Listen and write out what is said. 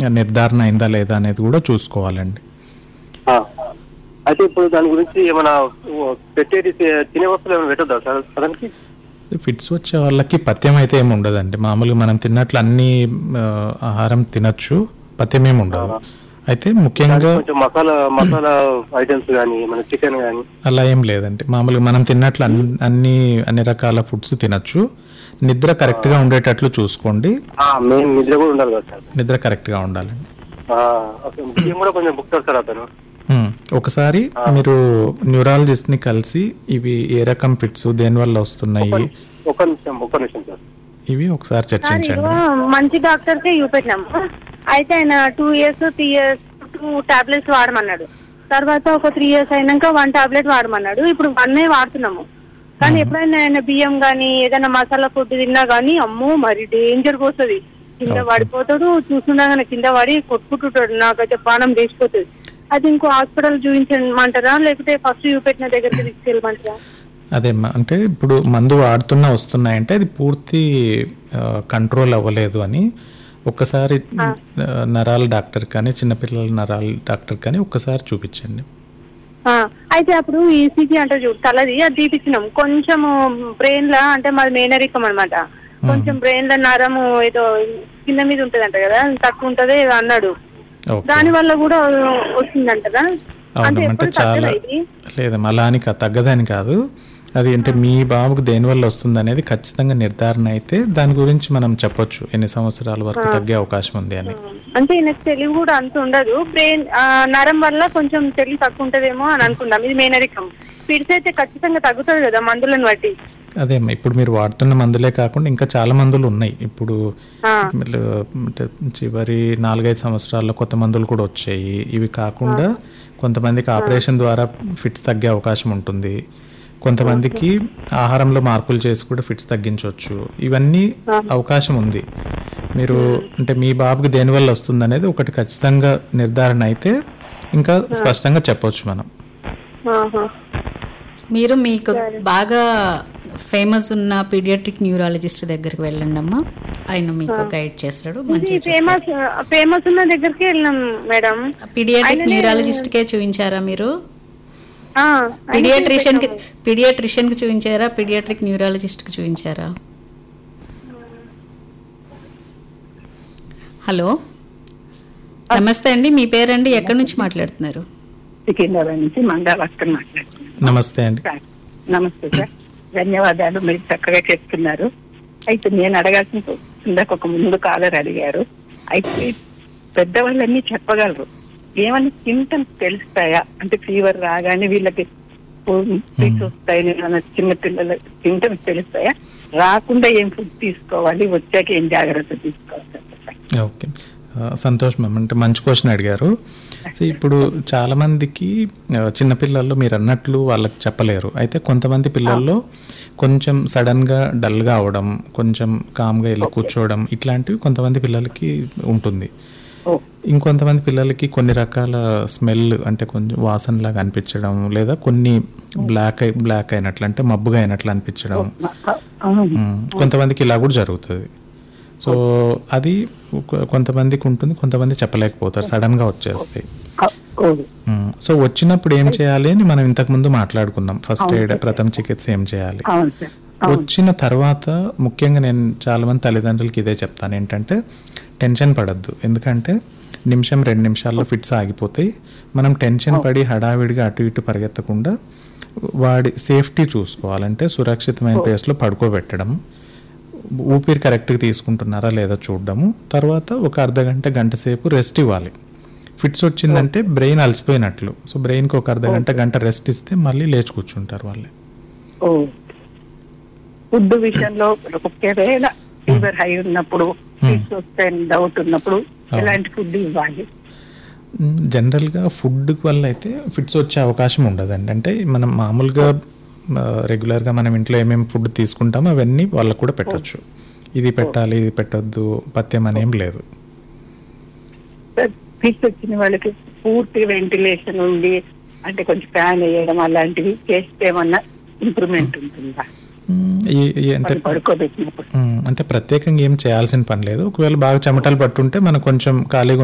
నిర్ధారణ అయిందా లేదా అనేది కూడా చూసుకోవాలండి ఆ. అయితే ఇప్పుడు దాని గురించి ఏమైనా ఓ, పెట్టేది తి- తినే వస్తువులు ఏమైనా పెట్టొద్దా సార్ అతనికి ఫిట్స్ వచ్చే వాళ్ళకి పథ్యం అయితే ఏమి ఉండదండి మామూలుగా మనం తిన్నట్లు అన్ని ఆ, ఆహారం తినచ్చు పథ్యం ఏమి ఉండదు అయితే ముఖ్యంగా కొంచెం మసాలా మసాలా ఐటమ్స్ కానీ మన చికెన్ కానీ అలా ఏం లేదండి మామూలుగా మనం తిన్నట్లు అన్ని అన్ని అన్ని రకాల ఫుడ్స్ తినచ్చు నిద్ర కరెక్ట్గా ఉండేటట్లు చూసుకోండి మెయిన్ నిద్ర కూడా ఉండాలి కదా సార్ నిద్ర కరెక్ట్గా ఉండాలండి ఆ, అసలు బియ్యం కూడా కొంచెం బుక్ సార్ అతను ఉమ్, ఒకసారి మీరు న్యూరాలజిస్ట్ ని కలిసి ఇవి ఏ రకం ఫిట్స్ దేని వల్ల వస్తున్నాయి ఒక్క నిమిషం ఒక్క నిమిషం సార్ ఇవి ఒకసారి సార్ చర్చించండి ఇదిగో మంచి డాక్టర్కే చూపెట్టినాము అయితే ఆయన two years three years two tablets వాడమన్నాడు తర్వాత ఒక త్రీ ఇయర్స్ అయినాక వన్ టాబ్లెట్ వాడమన్నాడు ఇప్పుడు వన్ వాడుతున్నాము కానీ ఎప్పుడైనా ఆయన బియ్యం గానీ ఏదైనా మసాలా ఫుడ్ తిన్నా గానీ అమ్మో మరి డేంజర్ పోతుంది కింద పడిపోతాడు చూస్తుండగానే కింద పడి కొట్టుకుంటుంటాడు నాకైతే ప్రాణం లేచిపోతుంది అది ఇంకో హాస్పిటల్ చూపించమంటారా లేకపోతే ఫస్ట్ చూపెట్టిన దగ్గరికి తీసుకెళ్ళమంటారా అదే మ- అంటే ఇప్పుడు మందు వాడుతున్నా వస్తున్నాయంటే అది పూర్తి కంట్రోల్ అవ్వలేదు అని ఒక్కసారి ఆ, నరాల డాక్టర్ కానీ చిన్నపిల్లల నరాల డాక్టర్ కానీ ఒక్కసారి చూపించండి ఆ, అయితే అప్పుడు ఈసీజీ అంటే చూడు తలది అది తీపిచ్చినాం కొంచెం బ్రెయిన్ లా అంటే మాది మేనరికం అనమాట కొంచెం బ్రెయిన్ లో నరము ఏదో కింద మీద ఉంటదంట కదా తక్కువ ఉంటది ఏదో అన్నాడు ఓకే దాని వల్ల కూడా వచ్చిందంటదా అవును అంటే అంటే ఎప్పుడు చాలా తగ్గదా ఇది లేదమ్మా అలా అని కా- తగ్గదని కాదు అది అంటే మీ బాబుకు దేనివల్ల వస్తుంది అనేది ఖచ్చితంగా నిర్ధారణ అయితే దాని గురించి మనం చెప్పొచ్చు ఎన్ని సంవత్సరాల వరకు తగ్గే అవకాశం ఉంది అని అంటే ఈయనకు తెలివి కూడా అంత ఉండదు బ్రెయిన్ నరం వల్ల కొంచెం తెలివి తక్కువ ఉంటదేమో అని అనుకుందాం ఇది మేనరికం పిడిచి అయితే ఖచ్చితంగా తగ్గుతుంది కదా మందులను బట్టి అదే అమ్మా, ఇప్పుడు మీరు వాడుతున్న మందులే కాకుండా ఇంకా చాలా మందులు ఉన్నాయి ఇప్పుడు ఆ, మళ్ళీ అంటే చివరి నాలుగైదు సంవత్సరాల్లో కొత్త మందులు కూడా వచ్చాయి ఇవి కాకుండా కొంతమందికి ఆపరేషన్ ద్వారా ఫిట్స్ తగ్గే అవకాశం ఉంటుంది కొంతమందికి ఆహారంలో మార్పులు చేసి కూడా ఫిట్స్ తగ్గించవచ్చు ఇవన్నీ అవకాశం ఉంది మీరు అంటే మీ బాబుకి దేనివల్ల వస్తుంది అనేది ఒకటి ఖచ్చితంగా నిర్ధారణ అయితే ఇంకా స్పష్టంగా చెప్పొచ్చు మనం ఆహా. మీరు మీకు బాగా ఫేమస్ ఉన్న పీడియాట్రిక్ న్యూరాలజిస్ట్ దగ్గరికి వెళ్ళండి అమ్మా ఆయన మీకు గైడ్ చేస్తాడు ఇది మంచి ఫేమస్ ఫేమస్ ఉన్న దగ్గరికి వెళ్ళినాం మేడం పీడియాట్రిక్ న్యూరాలజిస్ట్ కే చూపించారా మీరు ఆ, పీడియాట్రిషియన్ కి పీడియాట్రిషియన్ కి చూపించారా పీడియాట్రిక్ న్యూరాలజిస్ట్ కి చూపించారా హలో నమస్తే అండి మీ పేరండి ఎక్కడి నుంచి మాట్లాడుతున్నారు సికింద్రాబాద్ నుంచి మంగళవాస్కర్ మాట్లాడుతున్నాను నమస్తే అండి సార్, నమస్తే సార్ ధన్యవాదాలు మీరు చక్కగా చెప్తున్నారు అయితే నేను అడగాల్సిన ఇందాక ఒక ముందు కాలర్ అడిగారు అయితే పెద్దవాళ్ళన్నీ చెప్పగలరు ఏమన్నా సింటమ్స్ తెలుస్తాయా అంటే ఫీవర్ రాగానే వీళ్ళకి ఫీట్స్ వస్తాయని ఏమన్నా చిన్న పిల్లల సింటమ్స్ తెలుస్తాయా రాకుండా ఏం ఫుడ్ తీసుకోవాలి వచ్చాక ఏం జాగ్రత్త తీసుకోవాలి సార్ చెప్పండి. ఓకే ఆ, సంతోష్ మ్యామ్ అంటే మంచి క్వశ్చన్ అడిగారు సో ఇప్పుడు చాలా మందికి ఆ, చిన్నపిల్లల్లో మీరు అన్నట్లు వాళ్ళకి చెప్పలేరు అయితే కొంతమంది పిల్లల్లో కొంచెం సడన్గా డల్గా అవడం కొంచెం కామ్గా వెళ్ళి కూర్చోవడం ఇట్లాంటివి కొంతమంది పిల్లలకి ఉంటుంది ఓ ఇంకొంతమంది పిల్లలకి కొన్ని రకాల స్మెల్ అంటే కొంచెం వాసనలాగా అనిపించడం లేదా కొన్ని బ్లాక్ అయి బ్లాక్ అయినట్లు అంటే మబ్బుగా అయినట్లు అనిపించడం అవును. మ్మ్. కొంతమందికి ఇలా కూడా జరుగుతుంది సో అది కొ- కొంతమందికి ఉంటుంది కొంతమంది చెప్పలేకపోతారు సడన్ గా వచ్చేస్తాయి ఓ మ్మ్. సో వచ్చినప్పుడు ఏం చేయాలి అని మనం ఇంతకు ముందు మాట్లాడుకున్నాం ఫస్ట్ ఎయిడ్ ప్రథమ చికిత్స ఏం చేయాలి అవును సార్ వచ్చిన తర్వాత ముఖ్యంగా నేను చాలా మంది తల్లిదండ్రులకి ఇదే చెప్తాను ఏంటంటే టెన్షన్ పడద్దు ఎందుకంటే నిమిషం రెండు నిమిషాల్లో ఫిట్స్ ఆగిపోతాయి మనం టెన్షన్ పడి హడావిడిగా అటు ఇటు పరిగెత్తకుండా వాడి సేఫ్టీ చూసుకోవాలంటే సురక్షితమైన ప్లేస్లో పడుకోబెట్టడం ఊపిరి కరెక్ట్గా తీసుకుంటున్నారా లేదా చూడడము తర్వాత ఒక అర్ధ గంట గంట సేపు రెస్ట్ ఇవ్వాలి ఫిట్స్ వచ్చిందంటే బ్రెయిన్ అలసిపోయినట్లు సో బ్రెయిన్కి ఒక అర్ధ గంట గంట రెస్ట్ ఇస్తే మళ్ళీ లేచి కూర్చుంటారు వాళ్ళే ఓ ఫుడ్ విషయంలో ఒకవేళ ఫీవర్ హై ఉన్నప్పుడు ఫీట్స్ వస్తాయని డౌట్ ఉన్నప్పుడు ఎలాంటి ఫుడ్ ఇవ్వాలి మ్, జనరల్గా ఫుడ్ వల్ల అయితే ఫిట్స్ వచ్చే అవకాశం ఉండదండి అంటే మనం మామూలుగా ఆ, రెగ్యులర్గా మనం ఇంట్లో ఏమేమి ఫుడ్ తీసుకుంటామో అవన్నీ వాళ్ళకు కూడా పెట్టొచ్చు ఇది పెట్టాలి ఇది పెట్టొద్దు పథ్యం అనేం లేదు ఫీట్స్ వచ్చిన వాళ్ళకి పూర్తి వెంటిలేషన్ ఉండి అంటే కొంచెం ఫ్యాన్ వేయడం అలాంటివి చేస్తే ఏమన్నా ఇంప్రూవ్మెంట్ ఉంటుందా మ్, ఈ- ఈ అంటే వాళ్ళు పడుకోబెట్టినప్పుడు మ్, అంటే ప్రత్యేకంగా ఏం చేయాల్సిన పని లేదు ఒకవేళ బాగా చెమటలు పట్టుంటే మనం కొంచెం ఖాళీగా